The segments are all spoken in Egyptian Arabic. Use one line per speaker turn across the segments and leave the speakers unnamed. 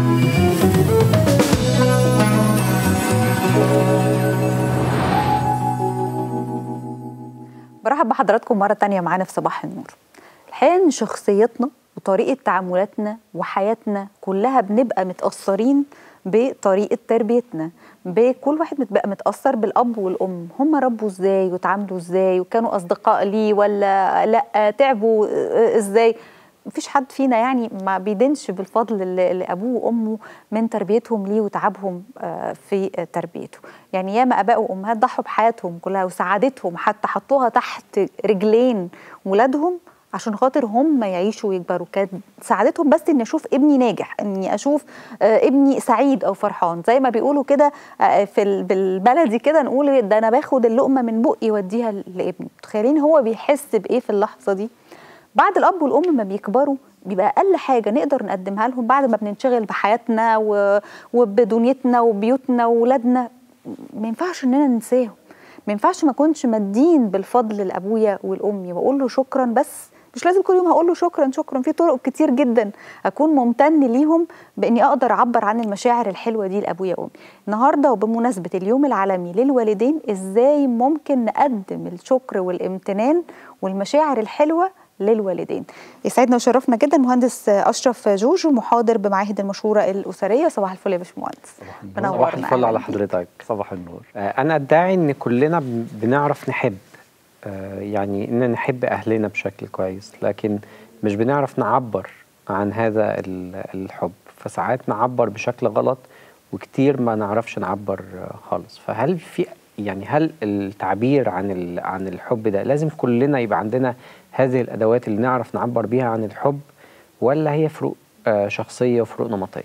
برحب بحضراتكم مرة تانية معانا في صباح النور الحقيقة إن شخصيتنا وطريقة تعاملاتنا وحياتنا كلها بنبقى متأثرين بطريقة تربيتنا بكل واحد بيبقى متأثر بالأب والأم هم ربوا إزاي وتعاملوا إزاي وكانوا أصدقاء ليه ولا لأ تعبوا إزاي مفيش حد فينا يعني ما بيدينش بالفضل اللي اللي ابوه وامه من تربيتهم ليه وتعبهم آه، في تربيته يعني ياما اباء وامهات ضحوا بحياتهم كلها وسعادتهم حتى حطوها تحت رجلين ولادهم عشان خاطر هم يعيشوا ويكبروا كانت سعادتهم بس اني اشوف ابني ناجح اني اشوف آه، ابني سعيد او فرحان زي ما بيقولوا كده آه، في ال- بالبلدي كده نقول ده انا باخد اللقمه من بقي واديها لابني تخيلين هو بيحس بايه في اللحظه دي بعد الاب والام ما بيكبروا بيبقى اقل حاجه نقدر نقدمها لهم بعد ما بننشغل بحياتنا و- وبدنيتنا وبيوتنا واولادنا ما ينفعش اننا ننساهم ما ينفعش ما اكونش مدين بالفضل لابويا والامي واقول له شكرا بس مش لازم كل يوم هقول له شكرا شكرا في طرق كتير جدا اكون ممتن ليهم باني اقدر اعبر عن المشاعر الحلوه دي لابويا وامي النهارده وبمناسبه اليوم العالمي للوالدين ازاي ممكن نقدم الشكر والامتنان والمشاعر الحلوه للوالدين يسعدنا وشرفنا جدا المهندس اشرف جوجو محاضر بمعاهد المشوره الاسريه صباح الفل يا باشمهندس
صباح
منورنا
الفل
أهلاً
على
بيك.
حضرتك صباح النور آه، انا ادعي ان كلنا بن- بنعرف نحب آه، يعني ان نحب اهلنا بشكل كويس لكن مش بنعرف نعبر عن هذا ال- الحب فساعات نعبر بشكل غلط وكتير ما نعرفش نعبر آه، خالص فهل في يعني هل التعبير عن ال- عن الحب ده لازم كلنا يبقى عندنا هذه الادوات اللي نعرف نعبر بيها عن الحب ولا هي فروق آه، شخصيه وفروق نمطيه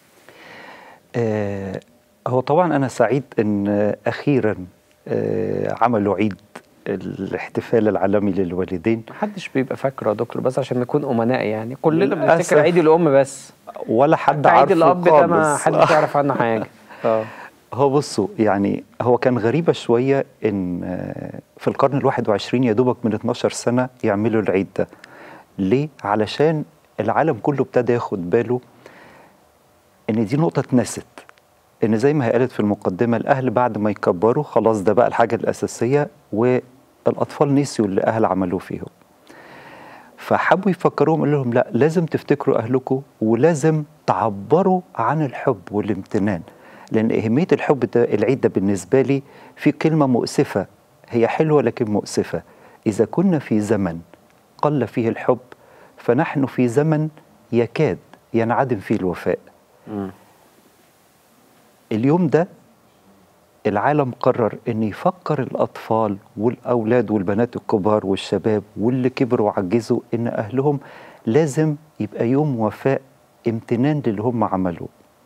آه، هو طبعا أنا سعيد أن آه، أخيرا آه، عملوا عيد الاحتفال العالمي للوالدين
محدش بيبقى فاكره يا دكتور بس عشان نكون امناء يعني كلنا
للأسف.
بنفتكر عيد الام بس
ولا حد
حتى عيد
عارفه
الاب ده ما
خالص.
حدش يعرف عنه حاجه اه
هو بصوا يعني هو كان غريبة شوية إن آه، في القرن الواحد وعشرين يا دوبك من 12 سنة يعملوا العيد ده ليه؟ علشان العالم كله ابتدى ياخد باله إن دي نقطة اتنست إن زي ما هي قالت في المقدمة الأهل بعد ما يكبروا خلاص ده بقى الحاجة الأساسية والأطفال نسيوا اللي أهل عملوه فيهم فحبوا يفكروهم قال لهم لا لازم تفتكروا اهلكم ولازم تعبروا عن الحب والامتنان لان اهميه الحب ده العيد ده بالنسبه لي في كلمه مؤسفه هي حلوه لكن مؤسفه اذا كنا في زمن قل فيه الحب فنحن في زمن يكاد ينعدم فيه الوفاء
مم.
اليوم ده العالم قرر ان يفكر الاطفال والاولاد والبنات الكبار والشباب واللي كبروا وعجزوا ان اهلهم لازم يبقى يوم وفاء امتنان للي هم عملوه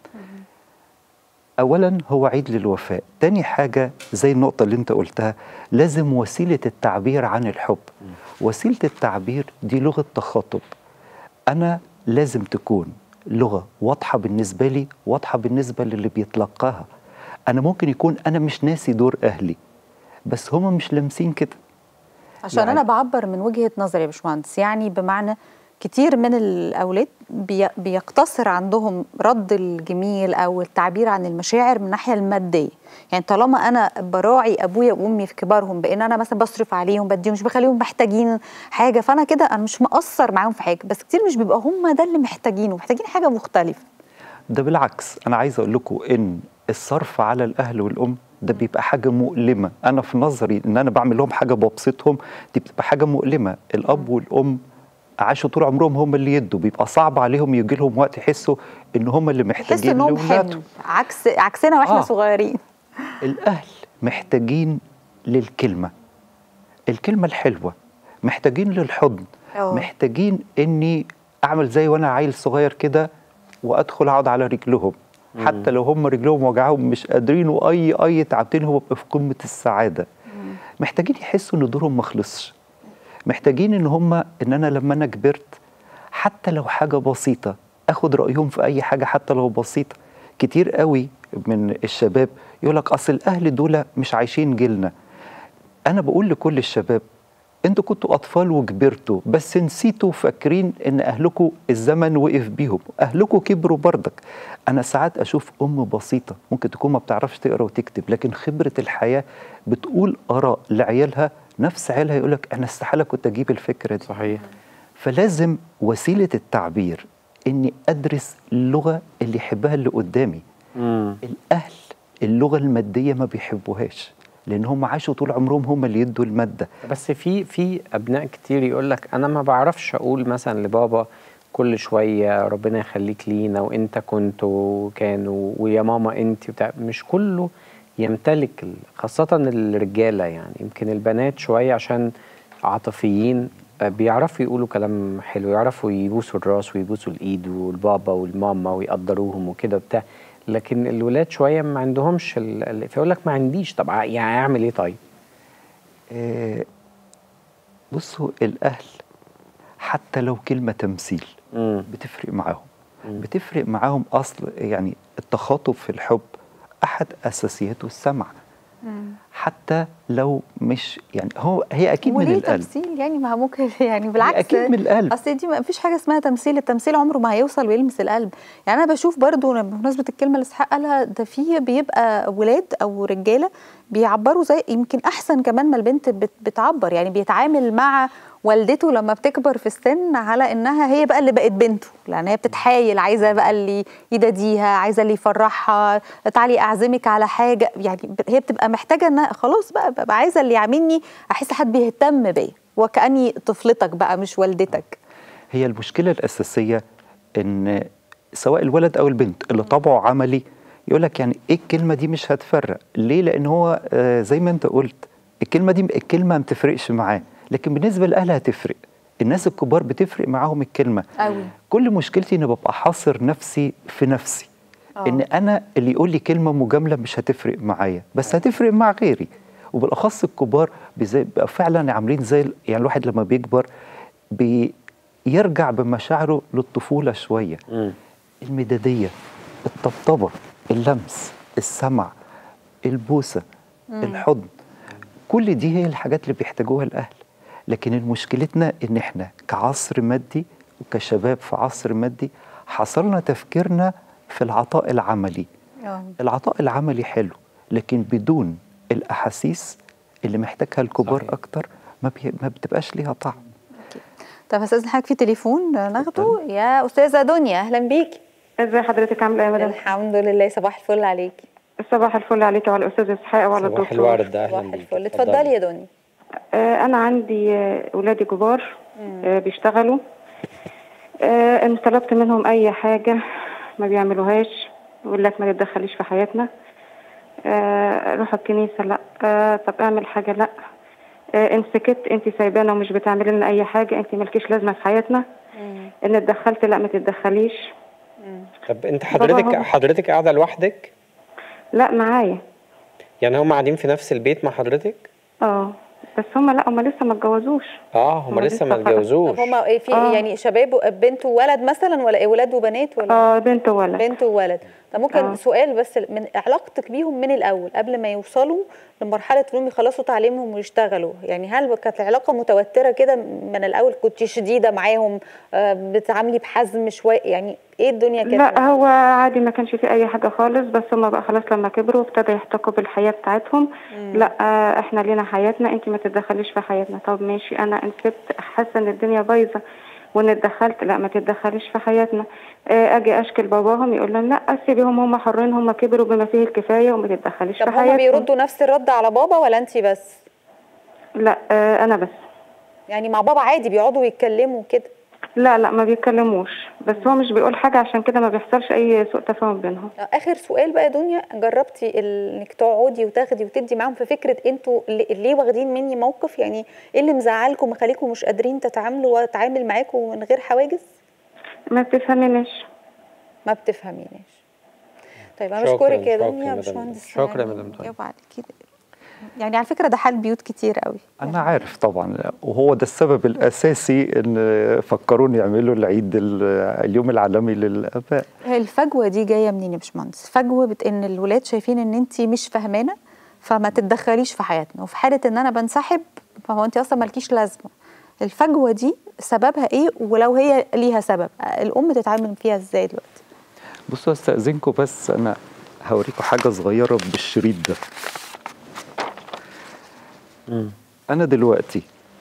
اولا هو عيد للوفاء تاني حاجه زي النقطه اللي انت قلتها لازم وسيله التعبير عن الحب وسيله التعبير دي لغه تخاطب انا لازم تكون لغه واضحه بالنسبه لي واضحه بالنسبه للي بيتلقاها انا ممكن يكون انا مش ناسي دور اهلي بس هما مش لامسين كده
عشان
يعني-
انا بعبر من وجهه نظري يا باشمهندس يعني بمعنى كتير من الاولاد بي- بيقتصر عندهم رد الجميل او التعبير عن المشاعر من الناحيه الماديه يعني طالما انا براعي ابويا وامي في كبارهم بان انا مثلا بصرف عليهم بديهم مش بخليهم محتاجين حاجه فانا كده انا مش مقصر معاهم في حاجه بس كتير مش بيبقى هم ده اللي محتاجينه محتاجين حاجه مختلفه
ده بالعكس انا عايز اقول لكم ان الصرف على الاهل والام ده بيبقى حاجه مؤلمه انا في نظري ان انا بعمل لهم حاجه ببسطهم دي بتبقى حاجه مؤلمه الاب والام عاشوا طول عمرهم هم اللي يدوا بيبقى صعب عليهم يجي لهم وقت يحسوا ان هم اللي
تحس
محتاجين
انهم
لاولادهم
حمل عكس عكسنا واحنا
آه.
صغيرين
الاهل محتاجين للكلمه الكلمه الحلوه محتاجين للحضن
أوه.
محتاجين اني اعمل زي وانا عيل صغير كده وادخل اقعد على رجلهم حتى لو هم رجلهم وجعهم مش قادرين واي اي تعبتين هو بيبقى في قمه السعاده محتاجين يحسوا ان دورهم ما خلصش محتاجين ان هم ان انا لما انا كبرت حتى لو حاجه بسيطه اخد رايهم في اي حاجه حتى لو بسيطه كتير قوي من الشباب يقول لك اصل الاهل دول مش عايشين جيلنا انا بقول لكل الشباب انتوا كنتوا اطفال وكبرتوا بس نسيتوا فاكرين ان اهلكم الزمن وقف بيهم اهلكم كبروا برضك انا ساعات اشوف ام بسيطه ممكن تكون ما بتعرفش تقرا وتكتب لكن خبره الحياه بتقول اراء لعيالها نفس عيالها يقول لك انا استحاله كنت اجيب الفكره دي
صحيح
فلازم وسيله التعبير اني ادرس اللغه اللي يحبها اللي قدامي
مم.
الاهل اللغه الماديه ما بيحبوهاش لان هم عاشوا طول عمرهم هم اللي يدوا الماده
بس في في ابناء كتير يقول لك انا ما بعرفش اقول مثلا لبابا كل شويه ربنا يخليك لينا وانت كنت وكانوا ويا ماما انت بتاع مش كله يمتلك ال- خاصه الرجاله يعني يمكن البنات شويه عشان عاطفيين آه، بيعرفوا يقولوا كلام حلو يعرفوا يبوسوا الراس ويبوسوا الايد والبابا والماما ويقدروهم وكده بتاع لكن الولاد شويه ما عندهمش ال- ال- فيقول لك ما عنديش طب ع- يعني اعمل ايه طيب
آه، بصوا الاهل حتى لو كلمه تمثيل
مم.
بتفرق معاهم
مم.
بتفرق معاهم اصل يعني التخاطب في الحب احد اساسياته السمع حتى لو مش يعني هو هي اكيد من
وليه
القلب
تمثيل يعني ما هو ممكن يعني بالعكس
أكيد من القلب.
اصل دي ما فيش حاجه اسمها تمثيل التمثيل عمره ما هيوصل ويلمس القلب يعني انا بشوف برضو لما- بمناسبه الكلمه اللي اسحاق قالها ده في بيبقى ولاد او رجاله بيعبروا زي يمكن احسن كمان ما البنت بت- بتعبر يعني بيتعامل مع والدته لما بتكبر في السن على انها هي بقى اللي بقت بنته لان هي بتتحايل عايزه بقى اللي يداديها عايزه اللي يفرحها تعالي اعزمك على حاجه يعني ب- هي بتبقى محتاجه انها خلاص بقى ببقى عايزه اللي يعاملني احس حد بيهتم بيا وكاني طفلتك بقى مش والدتك
هي المشكله الاساسيه ان سواء الولد او البنت اللي طبعه عملي يقول لك يعني ايه الكلمه دي مش هتفرق ليه لان هو آه زي ما انت قلت الكلمه دي الكلمه ما بتفرقش معاه لكن بالنسبه للاهل هتفرق الناس الكبار بتفرق معاهم الكلمه
قوي
كل مشكلتي اني ببقى حاصر نفسي في نفسي
آه.
ان انا اللي يقول لي كلمه مجامله مش هتفرق معايا بس هتفرق مع غيري وبالاخص الكبار بيزي- بيبقى فعلا عاملين زي ال- يعني الواحد لما بيكبر بيرجع بمشاعره للطفوله شويه
مم.
المداديه الطبطبه اللمس السمع البوسه الحضن كل دي هي الحاجات اللي بيحتاجوها الاهل لكن مشكلتنا ان احنا كعصر مادي وكشباب في عصر مادي حصلنا تفكيرنا في العطاء العملي
اه
العطاء العملي حلو لكن بدون الاحاسيس اللي محتاجها الكبار
صحيح.
اكتر ما, بي... ما بتبقاش ليها طعم
طب استاذن حضرتك في تليفون ناخده يا استاذه دنيا اهلا بيكي
ازي حضرتك عامله ايه يا مدام
الحمد لله صباح الفل عليكي
صباح الفل عليك وعلى الاستاذ اسحاق وعلى
صباح
الدكتور
الورد اهلا
صباح
بيك
الفل اتفضلي يا دنيا
آه انا عندي آه، ولادي كبار آه بيشتغلوا آه ان طلبت منهم اي حاجه ما بيعملوهاش يقول لك ما تتدخليش في حياتنا آه روح الكنيسه لا آه طب اعمل حاجه لا آه ان سكت انت سايبانا ومش بتعملي لنا اي حاجه انت مالكيش لازمه في حياتنا ان اتدخلت لا ما تتدخليش
طب انت حضرتك
بابا هو-
حضرتك قاعده لوحدك
لا معايا
يعني هم قاعدين في نفس البيت مع حضرتك
اه بس هم لا هم لسه ما اتجوزوش
اه هم
هما
لسه ما
لسه
اتجوزوش
طب هما إيه في
آه.
يعني شباب و- بنت وولد مثلا ولا ايه ولاد وبنات ولا
اه بنت وولد
بنت وولد طب ممكن
آه.
سؤال بس من علاقتك بيهم من الاول قبل ما يوصلوا لمرحله انهم يخلصوا تعليمهم ويشتغلوا يعني هل كانت العلاقه متوتره كده من الاول كنت شديده معاهم آه، بتعاملي بحزم شويه يعني ايه الدنيا كده
لا هو عادي ما كانش فيه اي حاجه خالص بس هما بقى خلاص لما كبروا ابتدى يحتكوا بالحياه بتاعتهم لا آه، احنا لينا حياتنا انت ما تتدخليش في حياتنا طب ماشي انا ان سبت حاسه ان الدنيا بايظه وان اتدخلت لا ما تتدخليش في حياتنا آه، اجي اشكل باباهم يقول لهم لا سيبيهم هم حرين هم كبروا بما فيه الكفايه وما تتدخليش في
طب هما
حياتهم
بيردوا نفس الرد على بابا ولا انت بس
لا آه، انا بس
يعني مع بابا عادي بيقعدوا يتكلموا كده
لا لا ما بيتكلموش بس هو مش بيقول حاجه عشان كده ما بيحصلش اي سوء تفاهم بينهم
اخر سؤال بقى يا دنيا جربتي ال- انك تقعدي وتاخدي وتدي معاهم في فكره انتوا ليه- ليه واخدين مني موقف يعني ايه اللي مزعلكم مخليكم مش قادرين تتعاملوا واتعامل معاكم من غير حواجز
ما بتفهمينيش
ما بتفهميناش طيب انا
شكراً،
بشكرك يا
شكراً
دنيا
يا
يا
مدام
باشمهندس
شكراً يا
يعني
مدام طيب.
جاوب على كده يعني على فكره ده حال بيوت كتير قوي
انا عارف طبعا وهو ده السبب الاساسي ان فكروني يعملوا العيد ال- اليوم العالمي للاباء
الفجوه دي جايه منين يا باشمهندس فجوه بت ان الولاد شايفين ان انت مش فاهمانه فما تتدخليش في حياتنا وفي حاله ان انا بنسحب فهو انت اصلا مالكيش لازمه الفجوه دي سببها ايه ولو هي ليها سبب الام تتعامل فيها ازاي دلوقتي
بصوا استاذنكم بس انا هوريكم حاجه صغيره بالشريط ده
مم.
انا دلوقتي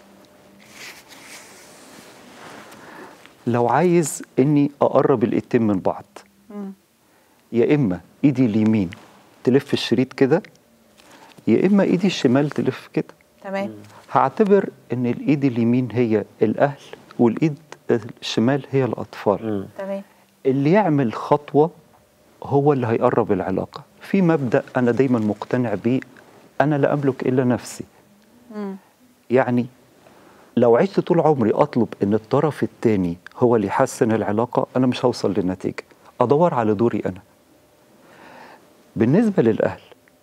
لو عايز اني اقرب الايدين من بعض يا اما ايدي اليمين تلف الشريط كده يا اما ايدي الشمال تلف كده
تمام
هعتبر ان الايد اليمين هي الاهل والايد الشمال هي الاطفال
مم.
تمام
اللي يعمل خطوة هو اللي هيقرب العلاقة في مبدأ أنا دايما مقتنع بيه أنا لا أملك إلا نفسي
مم.
يعني لو عشت طول عمري أطلب إن الطرف التاني هو اللي يحسن العلاقة أنا مش هوصل لنتيجة أدور على دوري أنا بالنسبة للأهل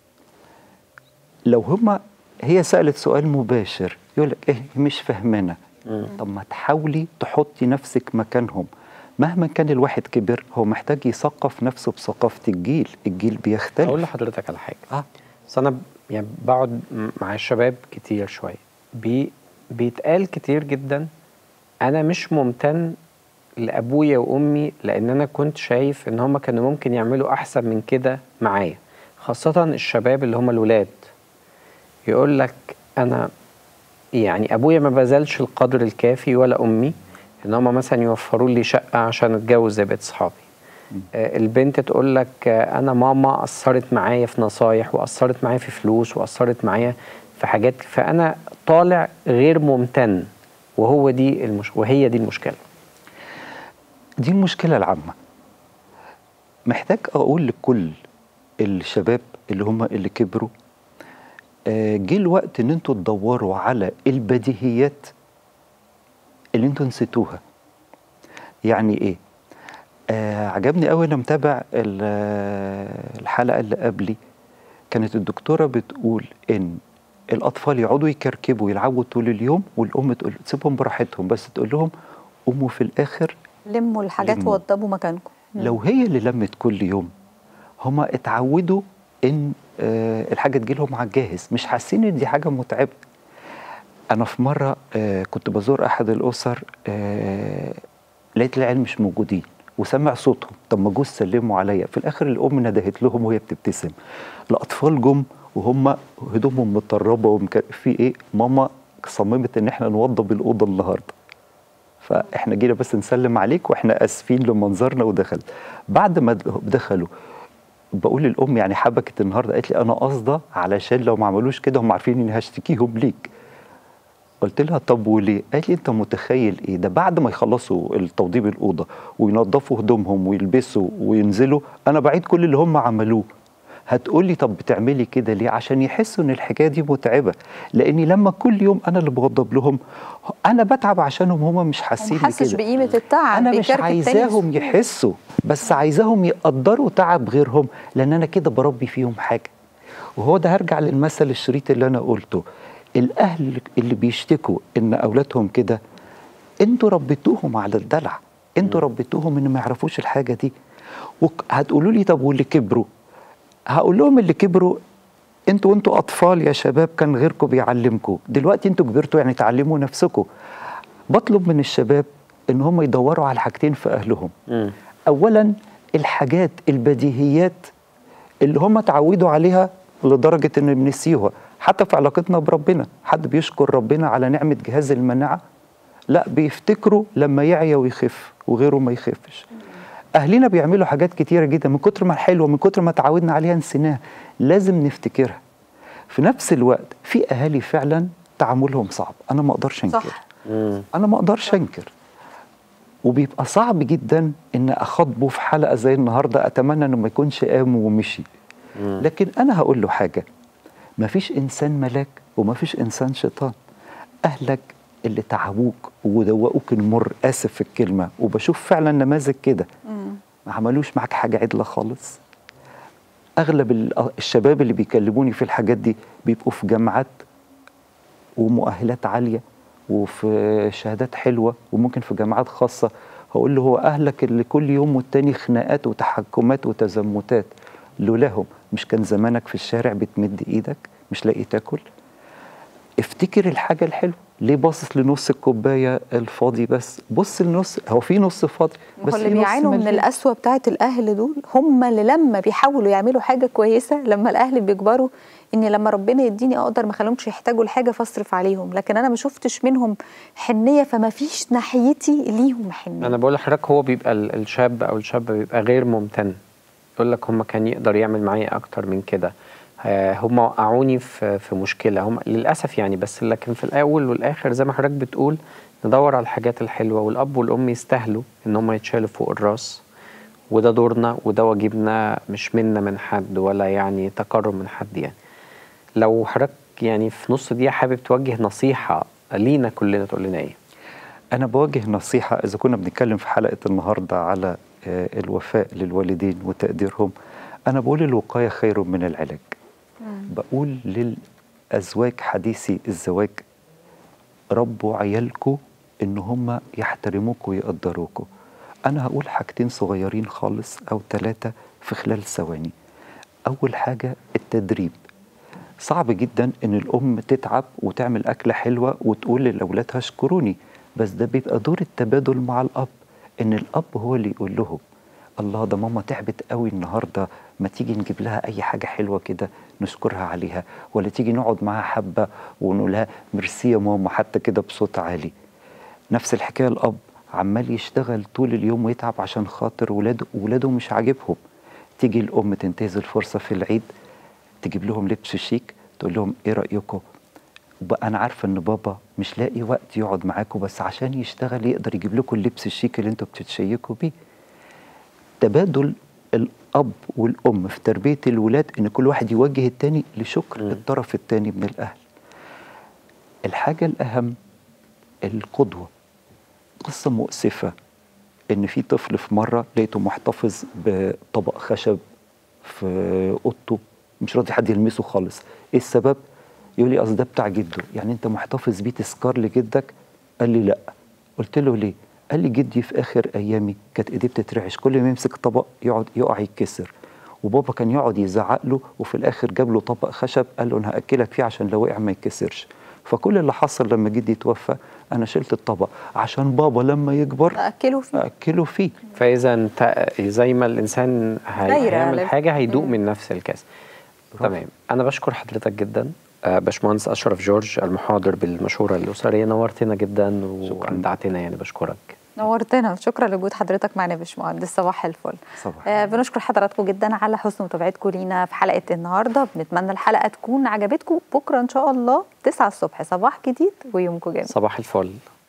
لو هما هي سألت سؤال مباشر يقول لك إيه مش فاهمانة
مم.
طب ما تحاولي تحطي نفسك مكانهم مهما كان الواحد كبر هو محتاج يثقف نفسه بثقافة الجيل الجيل بيختلف
اقول لحضرتك على حاجه
آه.
بس انا ب- يعني بقعد م- مع الشباب كتير شويه بي بيتقال كتير جدا انا مش ممتن لابويا وامي لان انا كنت شايف ان هم كانوا ممكن يعملوا احسن من كده معايا خاصه الشباب اللي هم الولاد يقول لك انا يعني ابويا ما بذلش القدر الكافي ولا امي ان هم مثلا يوفروا لي شقه عشان اتجوز زي بقيه اصحابي آه، البنت تقول لك آه، انا ماما قصرت معايا في نصايح وقصرت معايا في فلوس وقصرت معايا في حاجات فانا طالع غير ممتن وهو دي المش... وهي دي المشكله
دي المشكلة العامة محتاج أقول لكل الشباب اللي هم اللي كبروا آه، جه الوقت إن أنتوا تدوروا على البديهيات اللي أنتوا نسيتوها يعني إيه؟ آه عجبني قوي أنا متابع ال- آه، الحلقة اللي قبلي كانت الدكتورة بتقول إن الأطفال يقعدوا يكركبوا يلعبوا طول اليوم والأم تقول تسيبهم براحتهم بس تقول لهم قوموا في الآخر
لموا الحاجات
لموا.
ووضبوا مكانكم
لو هي اللي لمت كل يوم هما اتعودوا ان آه الحاجه تجيلهم على الجاهز مش حاسين ان دي حاجه متعبه انا في مره آه كنت بزور احد الاسر آه لقيت العيال مش موجودين وسمع صوتهم طب ما جوز سلموا عليا في الاخر الام ندهت لهم وهي بتبتسم الاطفال جم وهم هدومهم متطربه ومك... في ايه ماما صممت ان احنا نوضب الاوضه النهارده فاحنا جينا بس نسلم عليك واحنا اسفين لمنظرنا ودخل بعد ما دخلوا بقول للام يعني حبكت النهارده قالت لي انا قاصده علشان لو ما عملوش كده هم عارفين اني هشتكيهم ليك قلت لها طب وليه؟ قالت لي انت متخيل ايه؟ ده بعد ما يخلصوا التوضيب الاوضه وينظفوا هدومهم ويلبسوا وينزلوا انا بعيد كل اللي هم عملوه. هتقول لي طب بتعملي كده ليه؟ عشان يحسوا ان الحكايه دي متعبه، لاني لما كل يوم انا اللي بوضب لهم انا بتعب عشانهم هم مش حاسين
وما حسش
كده.
بقيمه التعب
انا مش
بيكركب تاني
عايزاهم يحسوا بس عايزاهم يقدروا تعب غيرهم لان انا كده بربي فيهم حاجه وهو ده هرجع للمثل الشريط اللي انا قلته الاهل اللي بيشتكوا ان اولادهم كده انتوا ربيتوهم على الدلع انتوا ربيتوهم ان ما يعرفوش الحاجه دي هتقولوا لي طب واللي كبروا هقول لهم اللي كبروا انتوا وانتوا اطفال يا شباب كان غيركم بيعلمكم دلوقتي انتوا كبرتوا يعني تعلموا نفسكم بطلب من الشباب ان هم يدوروا على حاجتين في اهلهم
مم.
اولا الحاجات البديهيات اللي هم اتعودوا عليها لدرجه ان بنسيوها حتى في علاقتنا بربنا حد بيشكر ربنا على نعمه جهاز المناعه لا بيفتكروا لما يعيا ويخف وغيره ما يخفش اهلنا بيعملوا حاجات كتيره جدا من كتر ما الحلوه من كتر ما تعودنا عليها نسيناها لازم نفتكرها في نفس الوقت في اهالي فعلا تعاملهم صعب انا ما اقدرش انكر
صح
مم.
انا ما اقدرش انكر وبيبقى صعب جدا ان اخاطبه في حلقه زي النهارده اتمنى انه ما يكونش قام ومشي لكن انا هقول له حاجه مفيش انسان ملاك ومفيش انسان شيطان اهلك اللي تعبوك ودوقوك المر اسف في الكلمه وبشوف فعلا نماذج كده ما عملوش معاك حاجه عدله خالص اغلب ال- الشباب اللي بيكلموني في الحاجات دي بيبقوا في جامعات ومؤهلات عاليه وفي شهادات حلوه وممكن في جامعات خاصه هقول له هو اهلك اللي كل يوم والتاني خناقات وتحكمات وتزمتات لولاهم مش كان زمانك في الشارع بتمد ايدك مش لاقي تاكل افتكر الحاجه الحلوه ليه باصص لنص الكوبايه الفاضي بس بص لنص هو في نص فاضي
بس
بس
اللي
في نص
بيعانوا من
مليان.
القسوه بتاعه الاهل دول هم اللي لما بيحاولوا يعملوا حاجه كويسه لما الاهل بيكبروا ان لما ربنا يديني اقدر ما اخليهمش يحتاجوا لحاجه فاصرف عليهم لكن انا ما شفتش منهم حنيه فما فيش ناحيتي ليهم حنيه
انا بقول لحضرتك هو بيبقى ال- الشاب او الشابه بيبقى غير ممتن يقول لك هم كان يقدر يعمل معايا اكتر من كده آه، هم وقعوني في في مشكله هم للاسف يعني بس لكن في الاول والاخر زي ما حضرتك بتقول ندور على الحاجات الحلوه والاب والام يستاهلوا ان هم يتشالوا فوق الراس وده دورنا وده واجبنا مش منا من حد ولا يعني تكرم من حد يعني لو حضرتك يعني في نص دقيقه حابب توجه نصيحه لينا كلنا تقول لنا ايه
أنا بوجه نصيحة إذا كنا بنتكلم في حلقة النهاردة على آه، الوفاء للوالدين وتقديرهم أنا بقول الوقاية خير من العلاج بقول للأزواج حديثي الزواج ربوا عيالكم إن هم يحترموكوا ويقدروكوا أنا هقول حاجتين صغيرين خالص أو ثلاثة في خلال ثواني أول حاجة التدريب صعب جدا ان الام تتعب وتعمل اكله حلوه وتقول لاولادها اشكروني بس ده بيبقى دور التبادل مع الاب ان الاب هو اللي يقول لهم الله ده ماما تعبت قوي النهارده ما تيجي نجيب لها اي حاجه حلوه كده نشكرها عليها ولا تيجي نقعد معاها حبه ونقول لها ميرسي يا ماما حتى كده بصوت عالي نفس الحكايه الاب عمال يشتغل طول اليوم ويتعب عشان خاطر ولاده ولاده مش عاجبهم تيجي الام تنتهز الفرصه في العيد تجيب لهم لبس شيك تقول لهم ايه رايكم بقى انا عارفه ان بابا مش لاقي وقت يقعد معاكم بس عشان يشتغل يقدر يجيب لكم اللبس الشيك اللي انتوا بتتشيكوا بيه تبادل الاب والام في تربيه الولاد ان كل واحد يوجه التاني لشكر
مم.
الطرف التاني من الاهل الحاجه الاهم القدوه قصه مؤسفه ان في طفل في مره لقيته محتفظ بطبق خشب في اوضته مش راضي حد يلمسه خالص ايه السبب يقول لي اصل ده بتاع جده يعني انت محتفظ بيه تذكار لجدك قال لي لا قلت له ليه قال لي جدي في اخر ايامي كانت ايديه بتترعش كل ما يمسك طبق يقعد يقع يتكسر وبابا كان يقعد يزعق له وفي الاخر جاب له طبق خشب قال له انا هاكلك فيه عشان لو وقع ما يتكسرش فكل اللي حصل لما جدي توفى انا شلت الطبق عشان بابا لما يكبر
اكلوا فيه
اكله فيه
فاذا انت زي ما الانسان هي-
دايرة
هيعمل
لف-
حاجه هيدوق
مم.
من نفس الكاس
برافو.
تمام انا بشكر حضرتك جدا آه، باشمهندس اشرف جورج المحاضر بالمشوره الاسريه نورتنا جدا وابدعتنا يعني بشكرك
نورتنا شكرا لوجود حضرتك معنا يا باشمهندس صباح الفل
صباح
آه بنشكر حضراتكم جدا على حسن متابعتكم لينا في حلقه النهارده بنتمنى الحلقه تكون عجبتكم بكره ان شاء الله 9 الصبح صباح جديد ويومكم جميل
صباح الفل